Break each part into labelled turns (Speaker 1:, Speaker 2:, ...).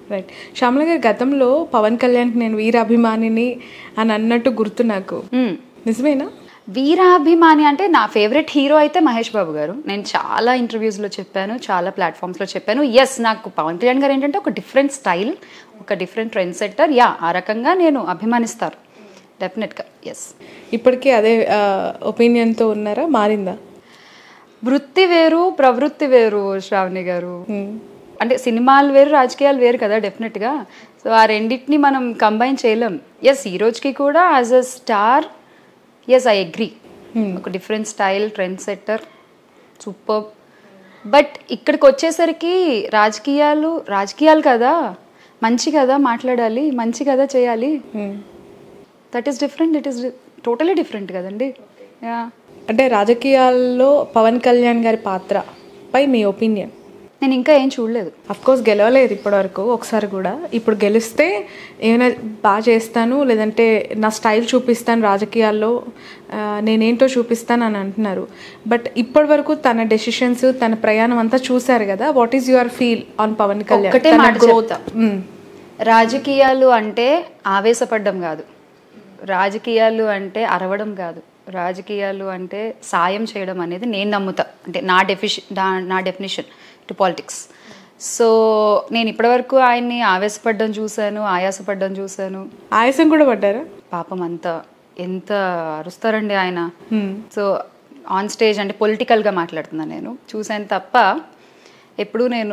Speaker 1: Right Shyamala గారి గతంలో పవన్ కళ్యాణ్కి నేను వీరాభిమానిని అని అన్నట్టు గుర్తు నాకు
Speaker 2: మ్మ్.
Speaker 1: నిజమేనా
Speaker 2: వీరాభిమాని అంటే నా ఫేవరెట్ హీరో అయితే మహేష్ బాబు గారు నేను చాలా ఇంటర్వ్యూస్లో చెప్పాను చాలా ప్లాట్ఫామ్స్లో చెప్పాను ఎస్ నాకు పవన్ కళ్యాణ్ గారు ఏంటంటే ఒక డిఫరెంట్ స్టైల్ ఒక డిఫరెంట్ ట్రెండ్ సెట్టర్ యా ఆ రకంగా నేను అభిమానిస్తారు డెఫినెట్గా ఎస్
Speaker 1: ఇప్పటికీ అదే ఒపీనియన్తో ఉన్నారా మారిందా
Speaker 2: వృత్తి వేరు ప్రవృత్తి వేరు శ్రావణి గారు అంటే సినిమాలు వేరు రాజకీయాలు వేరు కదా డెఫినెట్గా సో ఆ రెండింటిని మనం కంబైన్ చేయలేం ఎస్ ఈ రోజుకి కూడా as a star yes I agree ఒక different style trend setter super but ఇక్కడికి వచ్చేసరికి రాజకీయాలు రాజకీయాలు కదా మంచి కదా మాట్లాడాలి మంచి కదా చేయాలి that is different it is totally different కదండి యా
Speaker 1: అంటే రాజకీయాల్లో పవన్ కళ్యాణ్ గారి పాత్ర పై మీ ఒపీనియన్
Speaker 2: నేను ఇంకా ఏం చూడలేదు
Speaker 1: అఫ్ కోర్స్ గెలవలేదు ఇప్పటివరకు ఒకసారి కూడా ఇప్పుడు గెలిస్తే ఏమైనా బాగా చేస్తాను లేదంటే నా స్టైల్ చూపిస్తాను రాజకీయాల్లో ఆ, నేనేంటో చూపిస్తాను అని అంటున్నారు బట్ ఇప్పటివరకు తన డెసిషన్స్ తన ప్రయాణం అంతా చూశారు కదా what is your feel on Pawan Kalyan
Speaker 2: ఒక్కటే
Speaker 1: తన
Speaker 2: మాట
Speaker 1: growth.
Speaker 2: చెప్తా.
Speaker 1: మ్మ్.
Speaker 2: రాజకీయాలు అంటే ఆవేశపడ్డం కాదు రాజకీయాలు అంటే అరవడం కాదు రాజకీయాలు అంటే సాయం చేయడం అనేది నేను నమ్ముతా అంటే నా డెఫిషి నా డెఫినేషన్ టు పాలిటిక్స్ సో నేను ఇప్పటివరకు ఆయన్ని ఆవేశపడ్డం చూశాను ఆయాసపడ్డం చూశాను
Speaker 1: ఆయాసం కూడా పడ్డారా
Speaker 2: పాపం అంత ఎంత అరుస్తారండి ఆయన
Speaker 1: మ్మ్.
Speaker 2: సో ఆన్ స్టేజ్ అంటే పొలిటికల్గా మాట్లాడుతున్నాను నేను చూశాను తప్ప ఎప్పుడూ నేను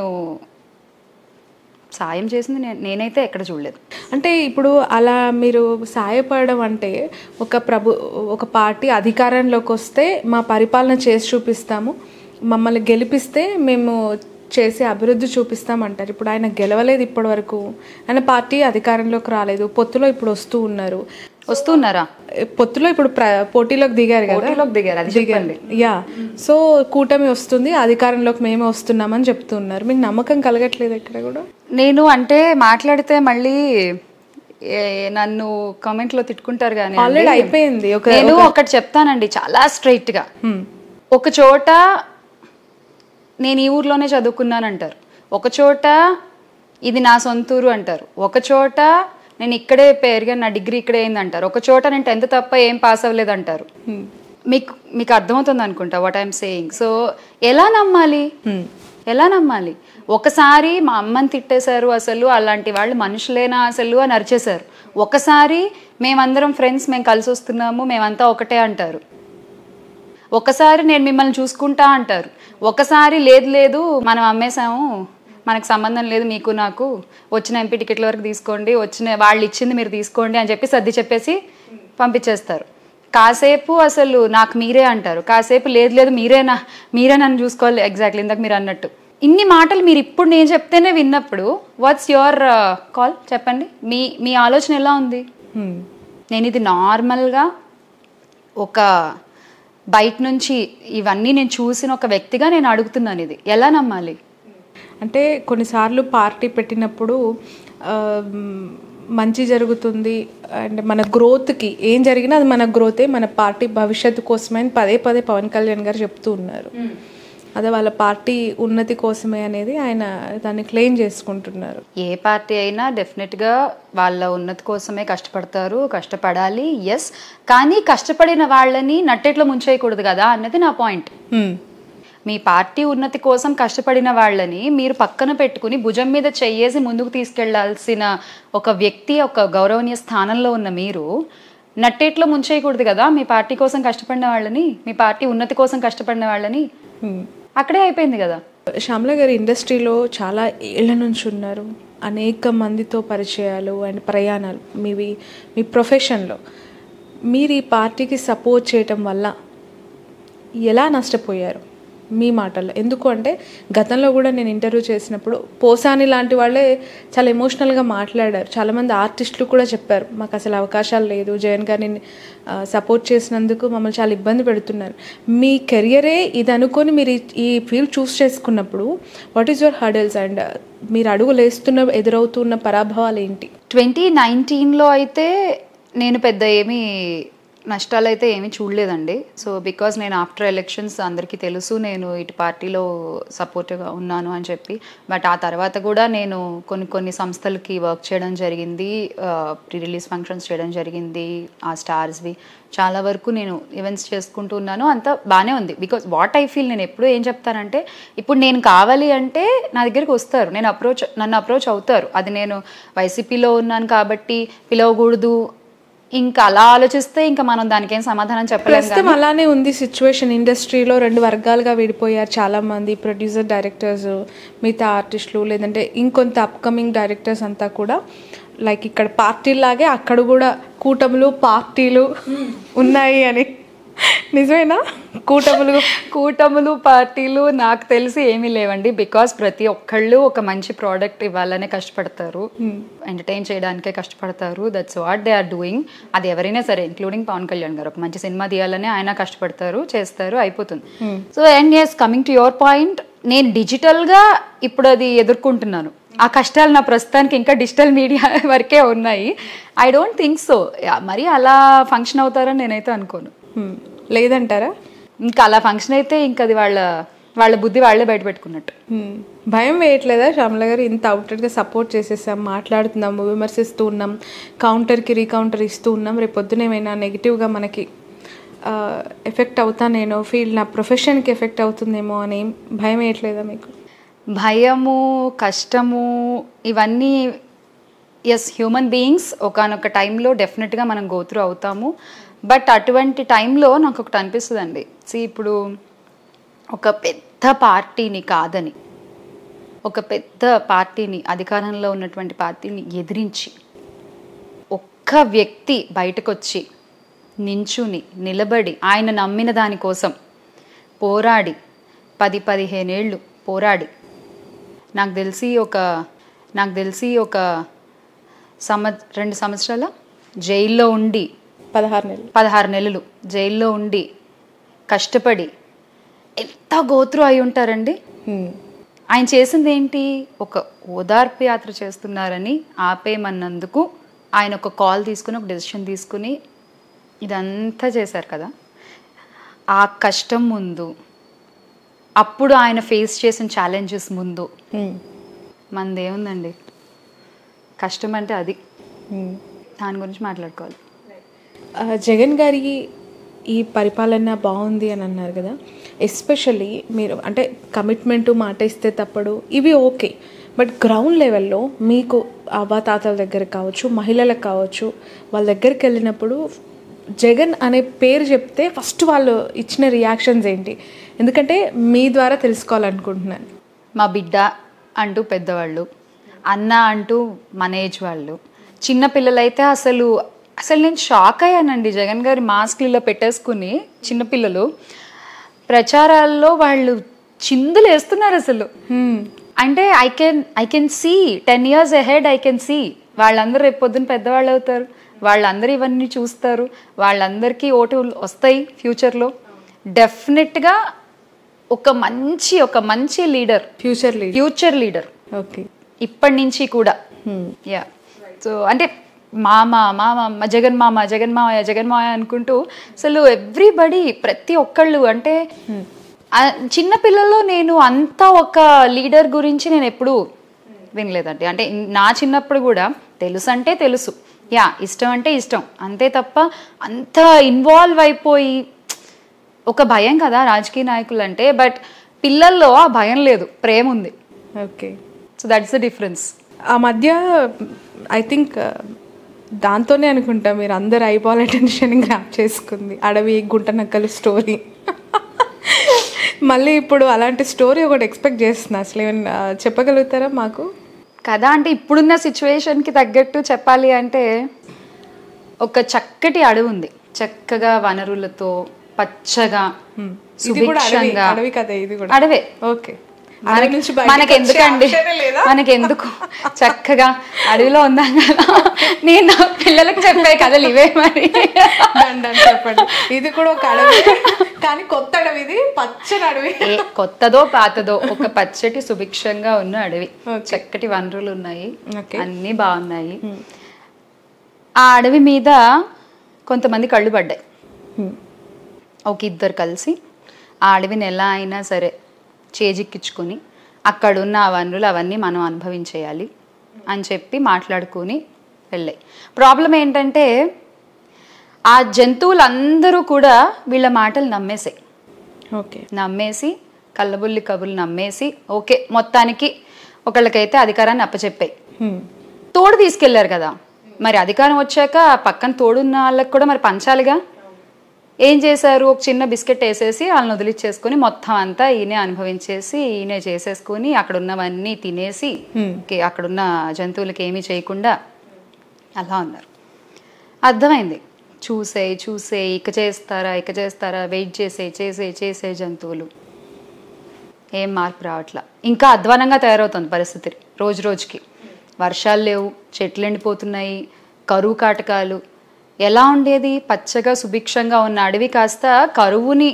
Speaker 2: సాయం చేసింది నే- నేనైతే ఎక్కడ చూడలేదు
Speaker 1: అంటే ఇప్పుడు అలా మీరు సాయపడడం అంటే ఒక ప్రభు ఒక పార్టీ అధికారంలోకి వస్తే మా పరిపాలన చేసి చూపిస్తాము మమ్మల్ని గెలిపిస్తే మేము చేసే అభివృద్ధి చూపిస్తామంటారు ఇప్పుడు ఆయన గెలవలేదు ఇప్పటి వరకు ఆయన పార్టీ అధికారంలోకి రాలేదు పొత్తులో ఇప్పుడు వస్తూ ఉన్నారు
Speaker 2: వస్తున్నారా
Speaker 1: పొత్తులో ఇప్పుడు ప్ర పోటీలోకి దిగారు కదా
Speaker 2: పోటీలోకి దిగారు అది చెప్పండి
Speaker 1: యా సో కూటమి వస్తుంది అధికారంలోకి మేమే వస్తున్నామని చెప్తున్నారు మీకు నమ్మకం కలగట్లేదు ఎక్కడ కూడా
Speaker 2: నేను అంటే మాట్లాడితే మళ్ళీ ఏ- నన్ను కామెంట్ లో తిట్టుకుంటారు కానీ
Speaker 1: ఆల్రెడీ అయిపోయింది ఒక
Speaker 2: నేను ఒకటి చెప్తానండి చాలా స్ట్రైట్ గా ఒక చోట నేను ఈ ఊర్లోనే చదువుకున్నాను అంటారు ఒక చోట ఇది నా సొంతూరు అంటారు ఒక చోట నేను ఇక్కడే పెరిగాను నా డిగ్రీ ఇక్కడే అయింది అంటారు ఒక చోట నేను టెన్త్ తప్ప ఏం పాస్ అవ్వలేదు అంటారు మీకు మీకు అర్థమవుతుంది అనుకుంటా వాట్ ఐఎమ్ సేయింగ్ సో ఎలా నమ్మాలి ఎలా నమ్మాలి ఒకసారి మా అమ్మని తిట్టేశారు అసలు అలాంటి వాళ్ళు మనుషులేనా అసలు అని అరిచేశారు ఒకసారి మేమందరం ఫ్రెండ్స్ మేము కలిసి వస్తున్నాము మేమంతా ఒకటే అంటారు ఒకసారి నేను మిమ్మల్ని చూసుకుంటా అంటారు ఒకసారి లేదు లేదు మనం అమ్మేశాము మనకు సంబంధం లేదు మీకు నాకు వచ్చిన ఎంపీ టికెట్ల వరకు తీసుకోండి వచ్చిన వాళ్ళు ఇచ్చింది మీరు తీసుకోండి అని చెప్పి సర్ది చెప్పేసి పంపించేస్తారు కాసేపు అసలు నాకు మీరే అంటారు కాసేపు లేదు లేదు మీరేనా మీరే నన్ను చూసుకోవాలి ఎగ్జాక్ట్లీ ఇందాక మీరు అన్నట్టు ఇన్ని మాటలు మీరు ఇప్పుడు నేను చెప్తేనే విన్నప్పుడు వాట్స్ యువర్ కాల్ చెప్పండి మీ మీ ఆలోచన ఎలా ఉంది
Speaker 1: Hmm.
Speaker 2: నేను ఇది నార్మల్గా ఒక బయట నుంచి ఇవన్నీ నేను చూసిన ఒక వ్యక్తిగా నేను అడుగుతున్నాను ఇది ఎలా నమ్మాలి
Speaker 1: అంటే కొన్నిసార్లు పార్టీ పెట్టినప్పుడు ఆ, మ్, మంచి జరుగుతుంది అండ్ మన గ్రోత్కి ఏం జరిగినా అది మన గ్రోతే మన పార్టీ భవిష్యత్తు కోసమే అని పదే పదే పవన్ కళ్యాణ్ గారు చెప్తూ ఉన్నారు అదే వాళ్ళ పార్టీ ఉన్నతి కోసమే అనేది ఆయన దాన్ని క్లెయిమ్ చేసుకుంటున్నారు
Speaker 2: ఏ పార్టీ అయినా డెఫినెట్గా వాళ్ళ ఉన్నతి కోసమే కష్టపడతారు కష్టపడాలి ఎస్ కానీ కష్టపడిన వాళ్ళని నట్టేట్లో ముంచేయకూడదు కదా అన్నది నా పాయింట్
Speaker 1: Hmm.
Speaker 2: మీ పార్టీ ఉన్నతి కోసం కష్టపడిన వాళ్ళని మీరు పక్కన పెట్టుకుని భుజం మీద చెయ్యేసి ముందుకు తీసుకెళ్లాల్సిన ఒక వ్యక్తి ఒక గౌరవనీయ స్థానంలో ఉన్న మీరు నట్టేట్లో ముంచేయకూడదు కదా మీ పార్టీ కోసం కష్టపడిన వాళ్ళని మీ పార్టీ ఉన్నతి కోసం కష్టపడిన వాళ్ళని
Speaker 1: Hmm.
Speaker 2: అక్కడే అయిపోయింది కదా
Speaker 1: శ్యామల గారు ఇండస్ట్రీలో చాలా ఏళ్ల నుంచి ఉన్నారు అనేక మందితో పరిచయాలు అండ్ ప్రయాణాలు మీవి మీ ప్రొఫెషన్లో మీరు ఈ పార్టీకి సపోర్ట్ చేయటం వల్ల ఎలా నష్టపోయారు మీ మాటల్లో ఎందుకు అంటే గతంలో కూడా నేను ఇంటర్వ్యూ చేసినప్పుడు పోసాని లాంటి వాళ్ళే చాలా ఎమోషనల్గా మాట్లాడారు చాలామంది ఆర్టిస్టులు కూడా చెప్పారు మాకు అసలు అవకాశాలు లేదు జగన్ గారిని సపోర్ట్ చేసినందుకు మమ్మల్ని చాలా ఇబ్బంది పెడుతున్నారు మీ కెరియరే ఇది అనుకొని మీరు ఈ- ఈ ఫీల్డ్ చూస్ చేసుకున్నప్పుడు what is your hurdles and మీరు అడుగులు వేస్తున్న ఎదురవుతున్న పరాభవాలు ఏంటి
Speaker 2: ట్వంటీ నైన్టీన్లో అయితే నేను పెద్ద ఏమీ నష్టాలు అయితే ఏమీ చూడలేదండి సో బికాజ్ నేను ఆఫ్టర్ ఎలక్షన్స్ అందరికీ తెలుసు నేను ఇటు పార్టీలో సపోర్ట్గా ఉన్నాను అని చెప్పి బట్ ఆ తర్వాత కూడా నేను కొన్ని కొన్ని సంస్థలకి వర్క్ చేయడం జరిగింది ప్రీ రిలీజ్ ఫంక్షన్స్ చేయడం జరిగింది ఆ స్టార్స్వి చాలా వరకు నేను ఈవెంట్స్ చేసుకుంటూ ఉన్నాను అంతా బాగానే ఉంది బికాజ్ వాట్ ఐ ఫీల్ నేను ఎప్పుడూ ఏం చెప్తానంటే ఇప్పుడు నేను కావాలి అంటే నా దగ్గరికి వస్తారు నేను అప్రోచ్ నన్ను అప్రోచ్ అవుతారు అది నేను వైసీపీలో ఉన్నాను కాబట్టి పిలవకూడదు ఇంకా అలా ఆలోచిస్తే ఇంకా మనం దానికి ఏం సమాధానం చెప్పలేము
Speaker 1: ప్రస్తుతం అలానే ఉంది సిచ్యువేషన్ ఇండస్ట్రీలో రెండు వర్గాలుగా విడిపోయారు చాలా మంది ప్రొడ్యూసర్ డైరెక్టర్స్ మిగతా ఆర్టిస్టులు లేదంటే ఇంకొంత అప్కమింగ్ డైరెక్టర్స్ అంతా కూడా లైక్ ఇక్కడ పార్టీలాగే అక్కడ కూడా కూటములు పార్టీలు ఉన్నాయి అని నిజమేనా కూటములు
Speaker 2: కూటములు పార్టీలు నాకు తెలిసి ఏమీ లేవండి బికాస్ ప్రతి ఒక్కళ్ళు ఒక మంచి ప్రోడక్ట్ ఇవ్వాలనే కష్టపడతారు ఎంటర్టైన్ చేయడానికే కష్టపడతారు that's what they are doing అది ఎవరైనా సరే ఇంక్లూడింగ్ పవన్ కళ్యాణ్ గారు ఒక మంచి సినిమా తీయాలని ఆయన కష్టపడతారు చేస్తారు అయిపోతుంది so and as coming to your point నేను డిజిటల్గా ఇప్పుడు అది ఎదుర్కొంటున్నాను ఆ కష్టాలు నా ప్రస్తుతానికి ఇంకా డిజిటల్ మీడియా వరకే ఉన్నాయి ఐ డోంట్ థింక్ సో మరి అలా ఫంక్షన్ అవుతారని నేనైతే అనుకోను
Speaker 1: Hmm. లేదంటారా
Speaker 2: ఇంకా అలా ఫంక్షన్ అయితే ఇంకా అది వాళ్ళ వాళ్ళ బుద్ధి వాళ్ళే బయట పెట్టుకున్నట్టు
Speaker 1: Hmm. భయం వేయట్లేదా శ్యామల గారు ఇంత అవుట్లెట్గా సపోర్ట్ చేసేసాం మాట్లాడుతున్నాము విమర్శిస్తూ ఉన్నాం కౌంటర్కి రీకౌంటర్ ఇస్తూ ఉన్నాం రేపు పొద్దున ఏమైనా నెగిటివ్గా మనకి ఎఫెక్ట్ అవుతానేమో ఫీల్ నా ప్రొఫెషన్కి ఎఫెక్ట్ అవుతుందేమో అని ఏం భయం వేయట్లేదా మీకు
Speaker 2: భయము కష్టము ఇవన్నీ ఎస్ హ్యూమన్ బీయింగ్స్ ఒకనొక టైంలో డెఫినెట్గా మనం గోత్రు అవుతాము బట్ అటువంటి టైంలో నాకు ఒకటి అనిపిస్తుందండి సి ఇప్పుడు ఒక పెద్ద పార్టీని కాదని ఒక పెద్ద పార్టీని అధికారంలో ఉన్నటువంటి పార్టీని ఎదిరించి ఒక్క వ్యక్తి బయటకు వచ్చి నించుని నిలబడి ఆయన నమ్మిన దానికోసం పోరాడి పది పదిహేనేళ్ళు పోరాడి నాకు తెలిసి ఒక నాకు తెలిసి ఒక సంవ రెండు సంవత్సరాల జైల్లో ఉండి
Speaker 1: పదహారు నెలలు
Speaker 2: పదహారు నెలలు జైల్లో ఉండి కష్టపడి ఎంత గోత్రు అయి ఉంటారండి
Speaker 1: Hmm.
Speaker 2: ఆయన చేసింది ఏంటి ఒక ఓదార్పు యాత్ర చేస్తున్నారని ఆపేయమన్నందుకు ఆయన ఒక కాల్ తీసుకుని ఒక డెసిషన్ తీసుకుని ఇదంతా చేశారు కదా ఆ కష్టం ముందు అప్పుడు ఆయన ఫేస్ చేసిన ఛాలెంజెస్ ముందు
Speaker 1: Hmm.
Speaker 2: మనదేముందండి కష్టం అంటే అది
Speaker 1: Hmm.
Speaker 2: దాని గురించి మాట్లాడుకోవాలి
Speaker 1: ఆ, జగన్ గారి ఈ పరిపాలన బాగుంది అని అన్నారు కదా ఎస్పెషల్లీ మీరు అంటే కమిట్మెంట్ మాట ఇస్తే తప్పడు ఇవి ఓకే బట్ గ్రౌండ్ లెవెల్లో మీకు అవ్వాతాతల దగ్గర కావచ్చు మహిళలకు కావచ్చు వాళ్ళ దగ్గరికి వెళ్ళినప్పుడు జగన్ అనే పేరు చెప్తే ఫస్ట్ వాళ్ళు ఇచ్చిన రియాక్షన్స్ ఏంటి ఎందుకంటే మీ ద్వారా తెలుసుకోవాలనుకుంటున్నాను
Speaker 2: మా బిడ్డ అంటూ పెద్దవాళ్ళు అన్న అంటూ మన ఏజ్ వాళ్ళు చిన్న పిల్లలైతే అసలు అసలు నేను షాక్ అయ్యానండి జగన్ గారి మాస్క్లు ఇలా పెట్టేసుకుని చిన్నపిల్లలు ప్రచారాల్లో వాళ్ళు చిందులు వేస్తున్నారు అసలు అంటే I can I can see ten years ahead I can see వాళ్ళందరూ రేపు పొద్దున్న పెద్దవాళ్ళు అవుతారు వాళ్ళందరూ ఇవన్నీ చూస్తారు వాళ్ళందరికీ ఓటు వస్తాయి ఫ్యూచర్లో డెఫినెట్గా ఒక మంచి ఒక మంచి leader
Speaker 1: future lead
Speaker 2: future leader
Speaker 1: okay
Speaker 2: ఇప్పటి నుంచి కూడా యా సో అంటే మామ మామ మా జగన్ మామ జగన్ మామయ్య జగన్ మామయ్య అనుకుంటూ అసలు ఎవ్రీబడి ప్రతి ఒక్కళ్ళు అంటే ఆ చిన్న పిల్లల్లో నేను అంత ఒక లీడర్ గురించి నేను ఎప్పుడు వినలేదండి అంటే నా చిన్నప్పుడు కూడా తెలుసు అంటే తెలుసు యా ఇష్టం అంటే ఇష్టం అంతే తప్ప అంత ఇన్వాల్వ్ అయిపోయి ఒక భయం కదా రాజకీయ నాయకులు అంటే బట్ పిల్లల్లో ఆ భయం లేదు ప్రేమ ఉంది
Speaker 1: okay
Speaker 2: so that's the difference
Speaker 1: ఆ మధ్య ఐ థింక్ దాంతోనే అనుకుంటా మీరు అందరు ఐబాల్ అటెన్షన్ గ్రాప్ చేసుకుంది అడవి గుంట నక్కలు స్టోరీ మళ్ళీ ఇప్పుడు అలాంటి స్టోరీ ఒకటి ఎక్స్పెక్ట్ చేస్తున్నా అసలు ఏమన్నా చెప్పగలుగుతారా మాకు
Speaker 2: కదా అంటే ఇప్పుడున్న సిచ్యువేషన్కి తగ్గట్టు చెప్పాలి అంటే ఒక చక్కటి అడవి ఉంది చక్కగా వనరులతో పచ్చగా
Speaker 1: ఇది కూడా అడవి
Speaker 2: సుభిక్షంగా
Speaker 1: అడవి కదా ఇది కూడా
Speaker 2: అడవే
Speaker 1: ఓకే అడవి నుంచి బయటికి
Speaker 2: మనకి
Speaker 1: వచ్చే
Speaker 2: ఎందుకండి
Speaker 1: option ఏ లేదా?
Speaker 2: మనకి ఎందుకు చక్కగా అడవిలో ఉందాం కదా నేను పిల్లలకు చెప్పే కథలు ఇవే మరి
Speaker 1: డన్ డన్ చెప్పండి ఇది కూడా ఒక అడవి కానీ కొత్త అడవి ఇది పచ్చని అడవి
Speaker 2: ఏ కొత్తదో పాతదో ఒక పచ్చటి సుభిక్షంగా ఉన్న అడవి చక్కటి వనరులు ఉన్నాయి
Speaker 1: Okay.
Speaker 2: అన్నీ బాగున్నాయి ఆ అడవి మీద కొంతమంది కళ్ళు పడ్డాయి ఒక ఇద్దరు కలిసి ఆ అడవిని ఎలా అయినా సరే చేజిక్కించుకొని అక్కడున్న ఆ వనరులు అవన్నీ మనం అనుభవించేయాలి అని చెప్పి మాట్లాడుకొని వెళ్ళాయి ప్రాబ్లం ఏంటంటే ఆ జంతువులందరూ కూడా వీళ్ళ మాటలు నమ్మేసాయి
Speaker 1: ఓకే
Speaker 2: నమ్మేసి కళ్ళబుల్లి కబుర్లు నమ్మేసి ఓకే మొత్తానికి ఒకళ్ళకైతే అధికారాన్ని అప్పచెప్పాయి తోడు తీసుకెళ్లారు కదా మరి అధికారం వచ్చాక పక్కన తోడున్న వాళ్ళకి కూడా మరి పంచాలిగా ఏం చేశారు ఒక చిన్న బిస్కెట్ వేసేసి వాళ్ళని వదిలిచ్చేసుకొని మొత్తం అంతా ఈయనే అనుభవించేసి ఈయనే చేసేసుకొని అక్కడ ఉన్నవన్నీ తినేసి కి- అక్కడున్న జంతువులకి ఏమీ చేయకుండా అలా ఉన్నారు అర్థమైంది చూసే చూసే ఇక చేస్తారా ఇక చేస్తారా వెయిట్ చేసే చేసే చేసే జంతువులు ఏం మార్పు రావట్లా ఇంకా అధ్వానంగా తయారవుతుంది పరిస్థితి రోజు రోజుకి వర్షాలు లేవు చెట్లు ఎండిపోతున్నాయి కరువు కాటకాలు ఎలా ఉండేది పచ్చగా సుభిక్షంగా ఉన్న అడవి కాస్త కరువుని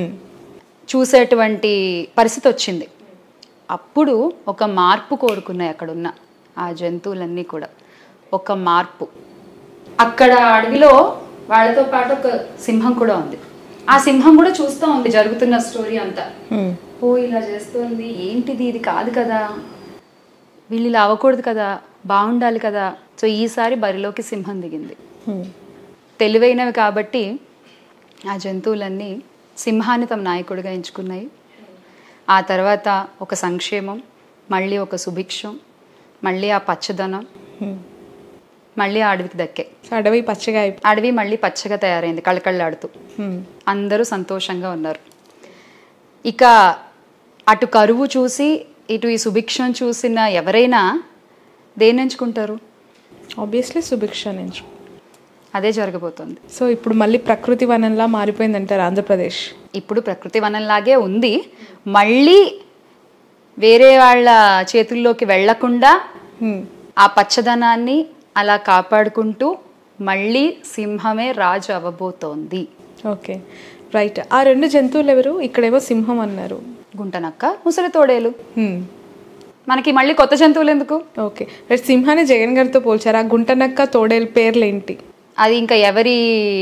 Speaker 2: చూసేటువంటి పరిస్థితి వచ్చింది అప్పుడు ఒక మార్పు కోరుకున్నాయి అక్కడున్న ఆ జంతువులన్నీ కూడా ఒక మార్పు అక్కడ అడవిలో వాళ్ళతో పాటు ఒక సింహం కూడా ఉంది ఆ సింహం కూడా చూస్తూ ఉంది జరుగుతున్న స్టోరీ అంతా ఓ ఇలా చేస్తుంది ఏంటిది ఇది కాదు కదా వీళ్ళు ఇలా అవ్వకూడదు కదా బాగుండాలి కదా సో ఈసారి బరిలోకి సింహం దిగింది తెలివైనవి కాబట్టి ఆ జంతువులన్నీ సింహాన్ని తమ నాయకుడిగా ఎంచుకున్నాయి ఆ తర్వాత ఒక సంక్షేమం మళ్ళీ ఒక సుభిక్షం మళ్ళీ ఆ పచ్చదనం మళ్ళీ ఆ అడవికి దక్కే
Speaker 1: అడవి పచ్చగా అయిపో
Speaker 2: అడవి మళ్ళీ పచ్చగా తయారైంది కళకళలాడుతూ అందరూ సంతోషంగా ఉన్నారు ఇక అటు కరువు చూసి ఇటు ఈ సుభిక్షం చూసిన ఎవరైనా దేన్ని ఎంచుకుంటారు
Speaker 1: ఆబ్వియస్లీ సుభిక్ష నుంచి
Speaker 2: అదే జరగబోతోంది
Speaker 1: సో ఇప్పుడు మళ్ళీ ప్రకృతి వనంలా మారిపోయిందంటారు ఆంధ్రప్రదేశ్
Speaker 2: ఇప్పుడు ప్రకృతి వనంలాగే ఉంది మళ్ళీ వేరే వాళ్ళ చేతుల్లోకి వెళ్లకుండా ఆ పచ్చదనాన్ని అలా కాపాడుకుంటూ మళ్ళీ సింహమే రాజు అవ్వబోతోంది
Speaker 1: ఓకే రైట్ ఆ రెండు జంతువులు ఎవరు ఇక్కడేమో సింహం అన్నారు
Speaker 2: గుంటనక్క ముసలి తోడేలు
Speaker 1: Hmm.
Speaker 2: మనకి మళ్ళీ కొత్త జంతువులు ఎందుకు
Speaker 1: ఓకే రైట్ సింహాన్ని జగన్ గారితో పోల్చారు ఆ గుంటనక్క తోడేలు పేర్లు ఏంటి
Speaker 2: అది ఇంకా ఎవరి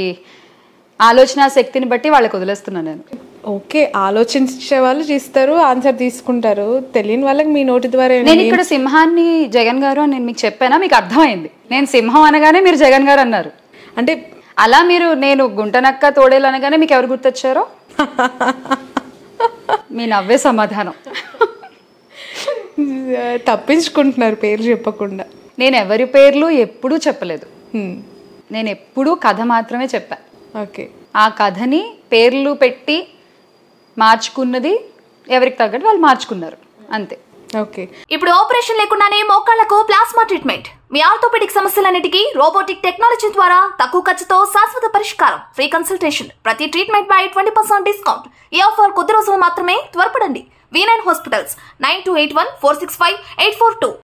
Speaker 2: ఆలోచన శక్తిని బట్టి వాళ్ళకి వదిలేస్తున్నాను నేను
Speaker 1: ఓకే ఆలోచించే వాళ్ళు చేస్తారు ఆన్సర్ తీసుకుంటారు తెలియని వాళ్ళకి మీ నోటి ద్వారా
Speaker 2: నేను ఇక్కడ సింహాన్ని జగన్ గారు అని నేను మీకు చెప్పానా మీకు అర్థమైంది నేను సింహం అనగానే మీరు జగన్ గారు అన్నారు
Speaker 1: అంటే
Speaker 2: అలా మీరు నేను గుంటనక్క తోడేలు అనగానే మీకు ఎవరు గుర్తొచ్చారో మీ నవ్వే సమాధానం
Speaker 1: తప్పించుకుంటున్నారు పేరు చెప్పకుండా
Speaker 2: నేను ఎవరి పేర్లు ఎప్పుడూ చెప్పలేదు
Speaker 1: Hmm.
Speaker 2: నేను ఎప్పుడూ కథ మాత్రమే చెప్పా
Speaker 1: ఓకే
Speaker 2: ఆ కథని పేర్లు పెట్టి మార్చుకున్నది ఎవరికి తగ్గట్టు వాళ్ళు మార్చుకున్నారు అంతే
Speaker 1: ఓకే
Speaker 3: ఇప్పుడు ఆపరేషన్ లేకుండానే మోకాళ్లకు ప్లాస్మా ట్రీట్మెంట్ మీ ఆర్థోపెడిక్ సమస్యలన్నిటికీ రోబోటిక్ టెక్నాలజీ ద్వారా తక్కువ ఖర్చుతో శాశ్వత పరిష్కారం ఫ్రీ కన్సల్టేషన్ ప్రతి ట్రీట్మెంట్ పై ట్వంటీ పర్సెంట్ డిస్కౌంట్ ఈ ఆఫర్ కొద్ది రోజులు మాత్రమే త్వరపడండి V nine hospitals nine two eight one four six five eight four two